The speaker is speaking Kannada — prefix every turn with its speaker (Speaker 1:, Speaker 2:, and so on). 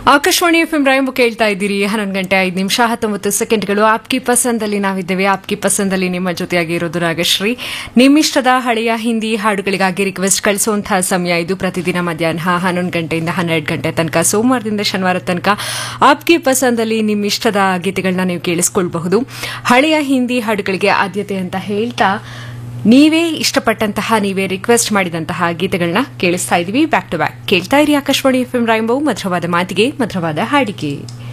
Speaker 1: ಆಕಾಶವಾಣಿ ಎಫ್ ಎಂ ರಾಯಂಬು ಕೇಳ್ತಾ ಇದ್ದೀರಿ ಹನ್ನೊಂದು ಗಂಟೆ ಐದು ನಿಮಿಷ ಹತ್ತೊಂಬತ್ತು ಸೆಕೆಂಡ್ಗಳು ಆಪ್ಕಿ ಪಸಂದಲ್ಲಿ ನಾವಿದ್ದೇವೆ ಆಪ್ಕಿ ಪಸಂದಲ್ಲಿ ನಿಮ್ಮ ಜೊತೆಯಾಗಿ ಇರೋದು ನಾಗಶ್ರೀ ನಿಮ್ಮಿಷ್ಟದ ಹಳೆಯ ಹಿಂದಿ ಹಾಡುಗಳಿಗಾಗಿ ರಿಕ್ವೆಸ್ಟ್ ಕಳಿಸುವಂತಹ ಸಮಯ ಇದು ಪ್ರತಿದಿನ ಮಧ್ಯಾಹ್ನ ಹನ್ನೊಂದು ಗಂಟೆಯಿಂದ ಹನ್ನೆರಡು ಗಂಟೆ ತನಕ ಸೋಮವಾರದಿಂದ ಶನಿವಾರ ತನಕ ಆಪ್ಕಿ ಪಸಂದಲ್ಲಿ ನಿಮ್ಮಿಷ್ಟದ ಗೀತೆಗಳನ್ನ ನೀವು ಕೇಳಿಸ್ಕೊಳ್ಬಹುದು ಹಳೆಯ ಹಿಂದಿ ಹಾಡುಗಳಿಗೆ ಆದ್ಯತೆ ಅಂತ ಹೇಳ್ತಾ ನೀವೇ ಇಷ್ಟಪಟ್ಟಂತಹ ನೀವೇ ರಿಕ್ವೆಸ್ಟ್ ಮಾಡಿದಂತಹ ಗೀತೆಗಳನ್ನ ಕೇಳಿಸ್ತಾ ಇದೀವಿ ಬ್ಯಾಕ್ ಟು ಬ್ಯಾಕ್ ಕೇಳ್ತಾ ಇರಿ ಆಕಾಶವಾಣಿ ಎಫ್ ಎಂ ರಾಯಂಬವು ಮಧುರವಾದ ಮಾತಿಗೆ ಮಧುರವಾದ ಹಾಡಿಗೆ